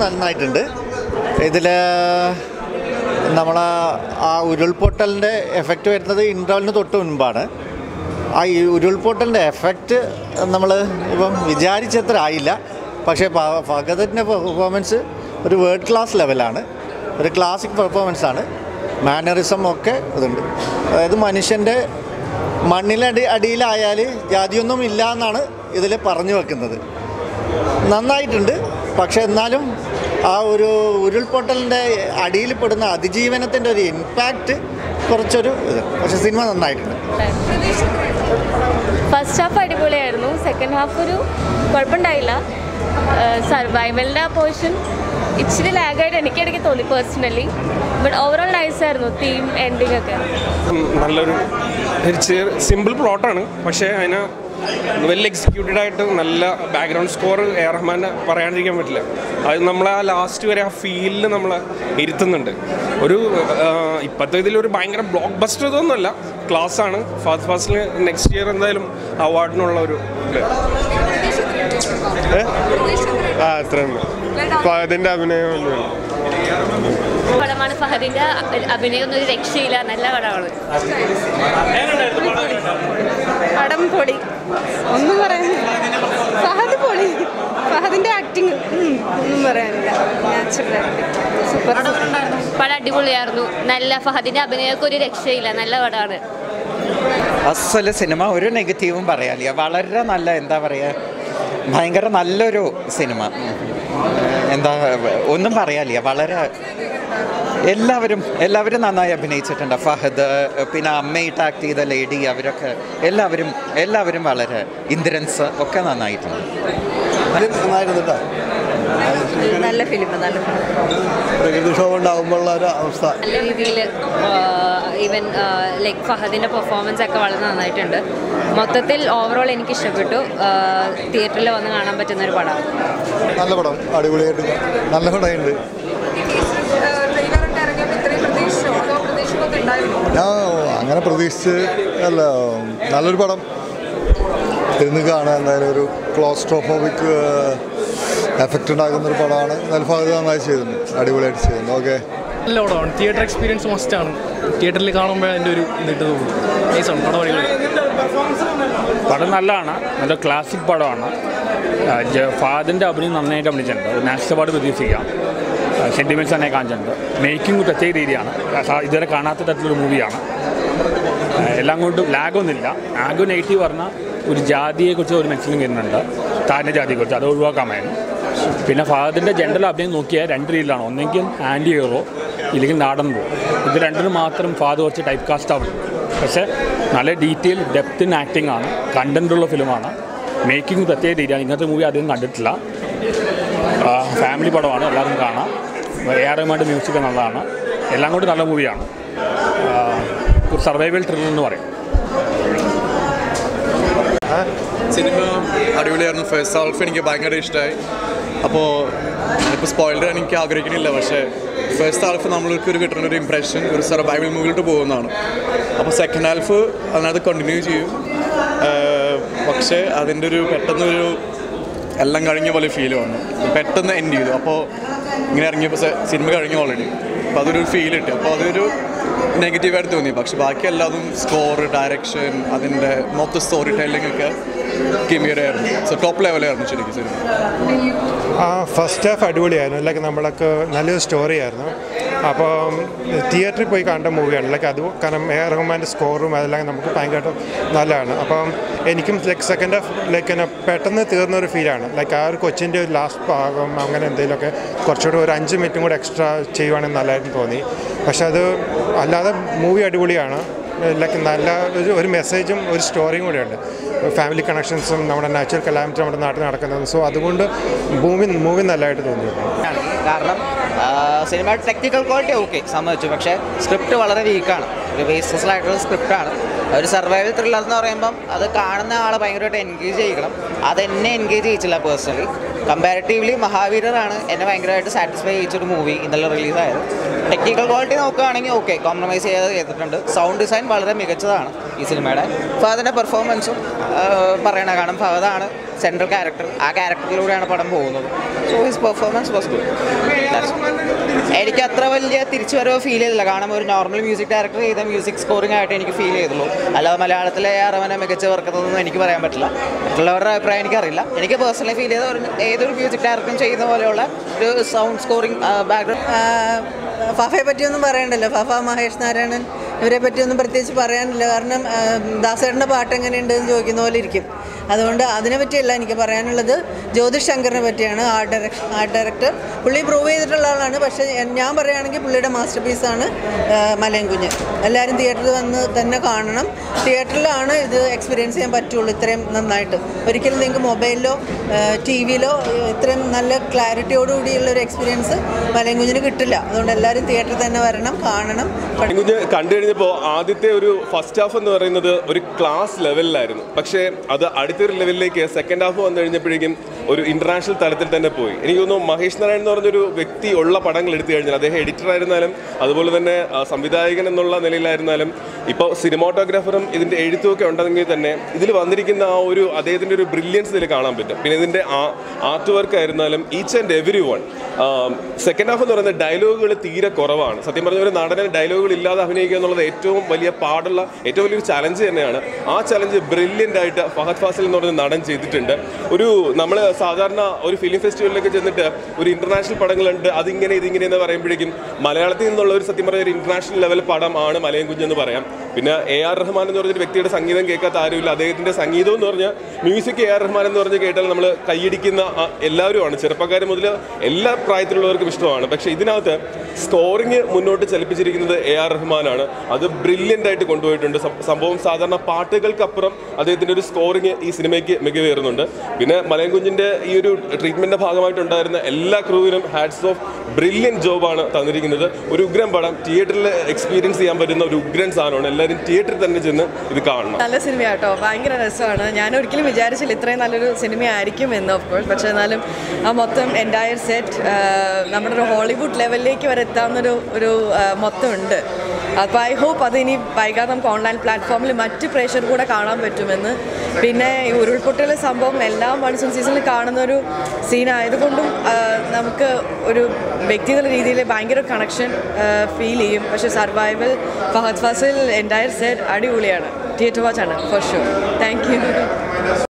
നന്നായിട്ടുണ്ട് ഇതിൽ നമ്മൾ ആ ഉരുൾപൊട്ടലിൻ്റെ എഫക്റ്റ് വരുന്നത് ഇൻ്റർവലിന് തൊട്ട് മുൻപാണ് ആ ഈ ഉരുൾപൊട്ടലിൻ്റെ എഫക്റ്റ് നമ്മൾ ഇപ്പം വിചാരിച്ചത്ര ആയില്ല പക്ഷേ ഫ- ഫഹദിൻ്റെ പെർഫോമൻസ് ഒരു വേൾഡ് ക്ലാസ് ലെവലാണ് ഒരു ക്ലാസിക് പെർഫോമൻസ് ആണ് മാനറിസം ഒക്കെ ഇതുണ്ട് അതായത് മനുഷ്യൻ്റെ മണ്ണിലടി അടിയിലായാൽ ജാതിയൊന്നും ഇല്ല എന്നാണ് ഇതിൽ പറഞ്ഞു വെക്കുന്നത് നന്നായിട്ടുണ്ട് പക്ഷെ എന്നാലും ആ ഒരു ഉരുൾപൊട്ടലിൻ്റെ അടിയിൽ പെടുന്ന അതിജീവനത്തിൻ്റെ ഒരു ഇമ്പാക്റ്റ് കുറച്ചൊരു ഇത് പക്ഷെ സിനിമ നന്നായിട്ടുണ്ട് ഫസ്റ്റ് ഹാഫ് അടിപൊളിയായിരുന്നു സെക്കൻഡ് ഹാഫ് ഒരു കുഴപ്പമുണ്ടായില്ല സർവൈവലിൻ്റെ ആ പോർഷൻ ഇച്ചിരി ലാഗായിട്ട് എനിക്കിടയ്ക്ക് തോന്നി പേഴ്സണലി ബട്ട് ഓവറോൾ നൈസായിരുന്നു തീം എൻഡിങ് ഒക്കെ ഉം, നല്ലൊരു ഒരു സിമ്പിൾ പ്ലോട്ടാണ് പക്ഷേ അതിന് വെൽ എക്സിക്യൂട്ടഡ് ആയിട്ട് നല്ല ബാക്ക്ഗ്രൗണ്ട് സ്കോർ എ റഹ്മാൻ്റെ പറയാണ്ടിരിക്കാൻ പറ്റില്ല അത് നമ്മളെ ആ ലാസ്റ്റ് വരെ ആ ഫീലിൽ നമ്മളെ ഇരുത്തുന്നുണ്ട് ഒരു ആ, ഇപ്പോഴത്തെ ഇതിലൊരു ഭയങ്കര ബ്ലോക്ക് ബസ്റ്റർ ഇതൊന്നുമല്ല ക്ലാസ് ആണ് ഫാസ്റ്റ് ഫാസ്റ്റിൽ നെക്സ്റ്റ് ഇയർ എന്തായാലും അവാർഡിനുള്ള ഒരു ഇത് ഏ? ആ അത്ര അപ്പോൾ അതിൻ്റെ അഭിനയം ഒന്നുമില്ല പടമാണ് ഫഹദിൻ്റെ അഭിനയമൊന്നും ഒരു രക്ഷയില്ല നല്ല പടമാണ് പടം പൊളി ഒന്നും പറയാനില്ല ഫഹദ് പൊളി ഫഹദിന്റെ ആക്ടിങ് ഒന്നും പറയാനില്ല നാച്ചുറൽ സൂപ്പർ പടം അടിപൊളിയായിരുന്നു നല്ല ഫഹദിൻ്റെ അഭിനയമൊക്കെ ഒരു രക്ഷയില്ല നല്ല പടമാണ് അസല് സിനിമ ഒരു നെഗറ്റീവും പറയാനില്ല വളരെ നല്ല എന്താ പറയുക ഭയങ്കര നല്ലൊരു സിനിമ ഉം. എന്താ ഒന്നും പറയാനില്ല വളരെ എല്ലാവരും എല്ലാവരും നന്നായി അഭിനയിച്ചിട്ടുണ്ട് ഫഹദ് പിന്നെ അമ്മയിട്ട് ആക്ട് ചെയ്ത ലേഡി അവരൊക്കെ എല്ലാവരും എല്ലാവരും വളരെ ഇന്ദ്രൻസ് ഒക്കെ നന്നായിട്ടുണ്ട് നന്നായിരുന്നു കേട്ടോ നല്ല ഫിലിം നല്ല ഫിലിം പ്രകൃതിക്ഷോഭം ഉണ്ടാകുമ്പോഴുള്ള ഒരു അവസ്ഥ നല്ല രീതിയിൽ ഈവൻ ലൈക്ക് ഫഹദിൻ്റെ പെർഫോമൻസ് ഒക്കെ വളരെ നന്നായിട്ടുണ്ട് മൊത്തത്തിൽ ഓവറോൾ എനിക്ക് ഇഷ്ടപ്പെട്ടു തിയേറ്ററിൽ വന്ന് കാണാൻ പറ്റുന്ന ഒരു പടമാണ് നല്ല പടം അടിപൊളിയായിട്ട് നല്ല പടമുണ്ട് ഞാൻ അങ്ങനെ പ്രതീക്ഷിച്ച് അല്ല നല്ലൊരു പടം ഇരുന്ന് കാണാൻ എന്തായാലും ഒരു ക്ലോസ്ട്രോഫോബിക് എഫക്റ്റ് ഉണ്ടാക്കുന്ന ഒരു പടമാണ് നൽഫാദ് നന്നായി ചെയ്തിട്ടുണ്ട് അടിപൊളിയായിട്ട് ചെയ്തിട്ടുണ്ട് ഓക്കെ നല്ല പടമാണ് തിയേറ്റർ എക്സ്പീരിയൻസ് മസ്റ്റാണ് തിയേറ്ററിൽ കാണുമ്പോൾ അതിൻ്റെ ഒരു ഇതിട്ട് തോന്നും നൈസാണ് പടം അടിപൊളി പടം നല്ലതാണ് നല്ല ക്ലാസിക് പടമാണ് ഫാദിൻ്റെ അഭിനയം നന്നായിട്ട് അഭിനയിച്ചിട്ടുണ്ട് ഒരു നാഷണൽ അവാർഡ് പ്രതീക്ഷിക്കാം സെൻറ്റിമെൻറ്റ്സ് തന്നെ കാണിച്ചിട്ടുണ്ട് മേക്കിംഗ് പ്രത്യേക രീതിയാണ് സാ- ഇതുവരെ കാണാത്ത തരത്തിലൊരു മൂവിയാണ് എല്ലാം കൊണ്ടും ലാഗൊന്നുമില്ല ആകെ നെഗറ്റീവ് പറഞ്ഞാൽ ഒരു ജാതിയെക്കുറിച്ച് ഒരു മെൻഷനിങ് വരുന്നുണ്ട് താഴ്ന്ന ജാതിയെക്കുറിച്ച് അത് ഒഴിവാക്കാമായിരുന്നു പിന്നെ ഫാദിൻ്റെ ജനറൽ അഭിനയം നോക്കിയാൽ രണ്ട് രീതിയിലാണ് ഒന്നെങ്കിൽ ആൻറ്റി ഹീറോ ഇല്ലെങ്കിൽ നാടൻ റോ ഇത് രണ്ടിനും മാത്രം ഫാദ് കുറച്ച് ടൈപ്പ് കാസ്റ്റ് ആവും പക്ഷേ നല്ല ഡീറ്റെയിൽ ഡെപ്ത് ഇൻ ആക്ടിംഗ് ആണ് കണ്ടൻറ്റുള്ള ഫിലിമാണ് മേക്കിംഗ് പ്രത്യേക രീതിയാണ് ഇങ്ങനത്തെ മൂവി അധികം കണ്ടിട്ടില്ല ഫാമിലി പടമാണ് എല്ലാവരും കാണാം ഏറെമായിട്ട് മ്യൂസിക് നല്ലതാണ് എല്ലാം കൊണ്ട് നല്ല മൂവിയാണ് ഒരു സർവൈവൽ ത്രില്ലർ എന്ന് പറയും സിനിമ അടിപൊളിയായിരുന്നു ഫസ്റ്റ് ഹാൾഫ് എനിക്ക് ഭയങ്കര ഇഷ്ടമായി അപ്പോൾ ഇപ്പോൾ സ്പോയിലർ എനിക്ക് ആഗ്രഹിക്കണില്ല പക്ഷേ ഫസ്റ്റ് ഹാൾഫ് നമ്മൾക്ക് ഒരു കിട്ടുന്ന ഒരു ഇംപ്രഷൻ ഒരു സർവൈവൽ മൂവിലോട്ട് പോകുന്നതാണ് അപ്പോൾ സെക്കൻഡ് ഹാൽഫ് അതിനകത്ത് കണ്ടിന്യൂ ചെയ്യും ആഹ് പക്ഷേ അതിൻ്റെ ഒരു പെട്ടെന്നൊരു എല്ലാം കഴിഞ്ഞ പോലെ ഫീൽ വന്നു പെട്ടെന്ന് എൻഡ് ചെയ്തു അപ്പോൾ ഇങ്ങനെ ഇറങ്ങിയപ്പോൾ സെ- സിനിമ കഴിഞ്ഞു ഓൾറെഡി അപ്പോൾ അതൊരു ഫീൽ കിട്ടി അപ്പോൾ അതൊരു നെഗറ്റീവായിട്ട് തോന്നി പക്ഷെ ബാക്കി എല്ലാതും സ്കോർ ഡയറക്ഷൻ അതിൻ്റെ മൊത്തം സ്റ്റോറി ടെല്ലിംഗ് ഒക്കെ ഗംഭീരമായിരുന്നു സോ ടോപ്പ് ലെവലായിരുന്നു ശരിക്കും സിനിമ ആ ഫസ്റ്റ് ഹാഫ് അടിപൊളിയായിരുന്നു ലൈക്ക് നമ്മളൊക്കെ നല്ലൊരു സ്റ്റോറി ആയിരുന്നു അപ്പം തിയേറ്ററിൽ പോയി കണ്ട മൂവിയാണ് ലൈക്ക് അത് കാരണം എ ആർ റഹ്മാൻ്റെ സ്കോറും അതെല്ലാം നമുക്ക് ഭയങ്കരമായിട്ട് നല്ലതാണ് അപ്പം എനിക്കും ലൈക്ക് സെക്കൻഡ് ഹാഫ് ലൈക്ക് എന്നെ പെട്ടെന്ന് തീർന്ന ഒരു ഫീലാണ് ലൈക്ക് ആ ഒരു കൊച്ചിൻ്റെ ഒരു ലാസ്റ്റ് ഭാഗം അങ്ങനെ എന്തെങ്കിലുമൊക്കെ കുറച്ചുകൂടി ഒരു അഞ്ച് മിനിറ്റും കൂടെ എക്സ്ട്രാ ചെയ്യുവാണെങ്കിൽ നല്ലതായിട്ട് തോന്നി പക്ഷെ അത് അല്ലാതെ മൂവി അടിപൊളിയാണ് ലൈക്ക് നല്ല ഒരു ഒരു മെസ്സേജും ഒരു സ്റ്റോറിയും കൂടെയുണ്ട് ഫാമിലി കണക്ഷൻസും നമ്മുടെ നാച്ചുറൽ കലാമിറ്റി നമ്മുടെ നാട്ടിൽ നടക്കുന്നത് സോ അതുകൊണ്ട് മൂവി മൂവി നല്ലതായിട്ട് തോന്നിയിരുന്നു കാരണം സിനിമ ടെക്നിക്കൽ ക്വാളിറ്റി ഓക്കെ സമ്മതിച്ചു പക്ഷേ സ്ക്രിപ്റ്റ് വളരെ വീക്കാണ് ഒരു ബേസിസ് ആയിട്ടുള്ള സ്ക്രിപ്റ്റാണ് ഒരു സർവൈവൽ ത്രില്ലർ എന്ന് പറയുമ്പം അത് കാണുന്ന ആളെ ഭയങ്കരമായിട്ട് എൻഗേജ് ചെയ്യിക്കണം അത് എന്നെ എൻഗേജ് ചെയ്യിച്ചില്ല പേഴ്സണലി കമ്പാരിറ്റീവ്ലി മഹാവീരറാണ് എന്നെ ഭയങ്കരമായിട്ട് സാറ്റിസ്ഫൈ ചെയ്യിച്ചൊരു മൂവി ഇന്നലെ റിലീസായത് ടെക്നിക്കൽ ക്വാളിറ്റി നോക്കുകയാണെങ്കിൽ ഓക്കെ കോംപ്രമൈസ് ചെയ്യാതെ ചെയ്തിട്ടുണ്ട് സൗണ്ട് ഡിസൈൻ വളരെ മികച്ചതാണ് ഈ സിനിമയുടെ ഫഹദിൻ്റെ പെർഫോമൻസും പറയണ കാരണം ഫഹദാണ് സെൻട്രൽ ക്യാരക്ടർ ആ ക്യാരക്ടറിലൂടെയാണ് പടം പോകുന്നത് so his performance was good എനിക്ക് അത്ര വലിയ തിരിച്ചുവരവ് ഫീൽ ചെയ്തില്ല കാരണം ഒരു നോർമൽ മ്യൂസിക് ഡയറക്ടർ ചെയ്ത മ്യൂസിക് സ്കോറിംഗ് ആയിട്ട് എനിക്ക് ഫീൽ ചെയ്തുള്ളൂ അല്ലാതെ മലയാളത്തിലെ അറവനെ മികച്ച വർക്കുന്നതൊന്നും എനിക്ക് പറയാൻ പറ്റില്ല മറ്റുള്ളവരുടെ അഭിപ്രായം എനിക്കറിയില്ല എനിക്ക് പേഴ്സണലി ഫീൽ ചെയ്ത ഒരു ഏതൊരു മ്യൂസിക് ഡയറക്ടറും ചെയ്യുന്ന പോലെയുള്ള ഒരു സൗണ്ട് സ്കോറിംഗ് ബാക്ക്ഗ്രൗണ്ട് ഫഫയെ പറ്റിയൊന്നും പറയണ്ടല്ലോ ഫഫ മഹേഷ് നാരായണൻ ഇവരെ പറ്റിയൊന്നും പ്രത്യേകിച്ച് പറയാനില്ല കാരണം ആ, ദാസേട്ടൻ്റെ പാട്ട് എങ്ങനെയുണ്ട് എന്ന് ചോദിക്കുന്ന പോലെ ഇരിക്കും അതുകൊണ്ട് അതിനെ പറ്റിയല്ല എനിക്ക് പറയാനുള്ളത് ജ്യോതിഷ് ശങ്കറിനെ പറ്റിയാണ് ആർട്ട് ഡയറക്ഷൻ ആർട്ട് ഡയറക്ടർ പുള്ളി പ്രൂവ് ചെയ്തിട്ടുള്ള ആളാണ് പക്ഷേ എൻ- ഞാൻ പറയുകയാണെങ്കിൽ പുള്ളിയുടെ മാസ്റ്റർ പീസാണ് മലയും കുഞ്ഞ് എല്ലാവരും തിയേറ്ററിൽ വന്ന് തന്നെ കാണണം തിയേറ്ററിലാണ് ഇത് എക്സ്പീരിയൻസ് ചെയ്യാൻ പറ്റുള്ളൂ ഇത്രയും നന്നായിട്ട് ഒരിക്കലും നിങ്ങൾക്ക് മൊബൈലിലോ ടി വിയിലോ ഇത്രയും നല്ല ക്ലാരിറ്റിയോടുകൂടിയുള്ള ഒരു എക്സ്പീരിയൻസ് മലയും കുഞ്ഞിന് കിട്ടില്ല അതുകൊണ്ട് എല്ലാവരും തിയേറ്ററിൽ തന്നെ വരണം കാണണം കുഞ്ഞ് കണ്ടു കഴിഞ്ഞപ്പോൾ ആദ്യത്തെ ഒരു ഫസ്റ്റ് ഹാഫ് എന്ന് പറയുന്നത് ഒരു ക്ലാസ് ലെവലിലായിരുന്നു പക്ഷേ അത് അടുത്തൊരു ലെവലിലേക്ക് സെക്കൻഡ് ഹാഫ് വന്നു കഴിഞ്ഞപ്പോഴേക്കും ഒരു ഇന്റർനാഷണൽ തലത്തിൽ തന്നെ പോയി എനിക്ക് തോന്നുന്നു മഹേഷ് നാരായൺ എന്ന് പറഞ്ഞൊരു വ്യക്തി ഉള്ള പടങ്ങൾ എടുത്തു കഴിഞ്ഞാൽ അദ്ദേഹം എഡിറ്റർ ആയിരുന്നാലും അതുപോലെ തന്നെ ആ, സംവിധായകൻ എന്നുള്ള നിലയിലായിരുന്നാലും ഇപ്പോൾ സിനിമാട്ടോഗ്രാഫറും ഇതിൻ്റെ എഴുത്തും ഒക്കെ ഉണ്ടെങ്കിൽ തന്നെ ഇതിൽ വന്നിരിക്കുന്ന ആ ഒരു അദ്ദേഹത്തിൻ്റെ ഒരു ബ്രില്യൻസ് ഇതിൽ കാണാൻ പറ്റും പിന്നെ ഇതിൻ്റെ ആ ആർട്ട് വർക്ക് ആയിരുന്നാലും each and every one second half എന്ന് പറയുന്നത് ഡയലോഗുകൾ തീരെ കുറവാണ് സത്യം പറഞ്ഞ ഒരു നടനെ ഡയലോഗുകൾ ഇല്ലാതെ അഭിനയിക്കുക എന്നുള്ളത് ഏറ്റവും വലിയ പാടുള്ള ഏറ്റവും വലിയൊരു ചലഞ്ച് തന്നെയാണ് ആ ചലഞ്ച് ബ്രില്യൻ്റ് ആയിട്ട് ഫഹദ് ഫാസിൽ എന്ന് പറയുന്ന നടൻ ചെയ്തിട്ടുണ്ട് ഒരു നമ്മൾ സാധാരണ ഒരു ഫിലിം ഫെസ്റ്റിവലിലൊക്കെ ചെന്നിട്ട് ഒരു ഇന്റർനാഷണൽ പടങ്ങളുണ്ട് അതിങ്ങനെ ഇതിങ്ങനെ എന്ന് പറയുമ്പോഴേക്കും മലയാളത്തിൽ നിന്നുള്ള ഒരു സത്യം പറഞ്ഞ ഒരു ഇന്റർനാഷണൽ ലെവൽ പടം ആണ് മലയം കുഞ്ഞെന്ന് പറയാം പിന്നെ എ ആർ റഹ്മാൻ എന്ന് പറഞ്ഞൊരു വ്യക്തിയുടെ സംഗീതം കേൾക്കാത്ത ആരുമില്ല അദ്ദേഹത്തിന്റെ സംഗീതം എന്ന് പറഞ്ഞാൽ മ്യൂസിക് എ ആർ റഹ്മാൻ എന്ന് പറഞ്ഞ് കേട്ടാൽ നമ്മൾ കൈയടിക്കുന്ന ആ എല്ലാവരുമാണ് ചെറുപ്പക്കാർ മുതൽ എല്ലാ പ്രായത്തിലുള്ളവർക്കും ഇഷ്ടമാണ് പക്ഷേ ഇതിനകത്ത് സ്കോറിങ് മുന്നോട്ട് ചലിപ്പിച്ചിരിക്കുന്നത് എ ആർ റഹ്മാനാണ് അത് ബ്രില്യൻ്റ് ആയിട്ട് കൊണ്ടുപോയിട്ടുണ്ട് സം- സംഭവം സാധാരണ പാട്ടുകൾക്കപ്പുറം അദ്ദേഹത്തിൻ്റെ ഒരു സ്കോറിങ് ഈ സിനിമയ്ക്ക് മികവേറുന്നുണ്ട് പിന്നെ മലയം കുഞ്ഞിൻ്റെ ഈ ഒരു ട്രീറ്റ്മെൻറ്റിൻ്റെ ഭാഗമായിട്ടുണ്ടായിരുന്ന എല്ലാ ക്രൂവിനും ഹാറ്റ്സ് ഓഫ് ബ്രില്യൻ ജോബാണ് തന്നിരിക്കുന്നത് ഒരു ഉഗ്രം പടം തിയേറ്ററിൽ എക്സ്പീരിയൻസ് ചെയ്യാൻ പറ്റുന്ന ഒരു ഉഗ്രൻ സാധനമാണ് എല്ലാവരും തിയേറ്ററിൽ തന്നെ ചെന്ന് ഇത് കാണണം നല്ല സിനിമ കേട്ടോ ഭയങ്കര രസമാണ് ഞാൻ ഒരിക്കലും വിചാരിച്ചില്ല ഇത്രയും നല്ലൊരു സിനിമ ആയിരിക്കും എന്ന് ഓഫ് കോഴ്സ് പക്ഷേ എന്നാലും ആ മൊത്തം എൻറ്റയർ സെറ്റ് നമ്മുടെ ഒരു ഹോളിവുഡ് ലെവലിലേക്ക് വരെ എത്താവുന്നൊരു ഒരു ആ, മൊത്തം ഉണ്ട് അപ്പോൾ ഐ ഹോപ്പ് അത് ഇനി വൈകാതെ നമുക്ക് ഓൺലൈൻ പ്ലാറ്റ്ഫോമിൽ മറ്റ് പ്രേക്ഷകർ കൂടെ കാണാൻ പറ്റുമെന്ന് പിന്നെ ഈ ഉരുൾപൊട്ടൽ സംഭവം എല്ലാം മൺസൂൺ സീസണിൽ കാണുന്ന ഒരു സീൻ ആയതുകൊണ്ടും ആ, നമുക്ക് ഒരു വ്യക്തിഗത രീതിയിൽ ഭയങ്കര കണക്ഷൻ ഫീൽ ചെയ്യും പക്ഷേ survival Fahadh Faasil entire set അടിപൊളിയാണ് തിയേറ്റർ വാച്ച് ആണ് ഫോർ ഷുവർ താങ്ക് യു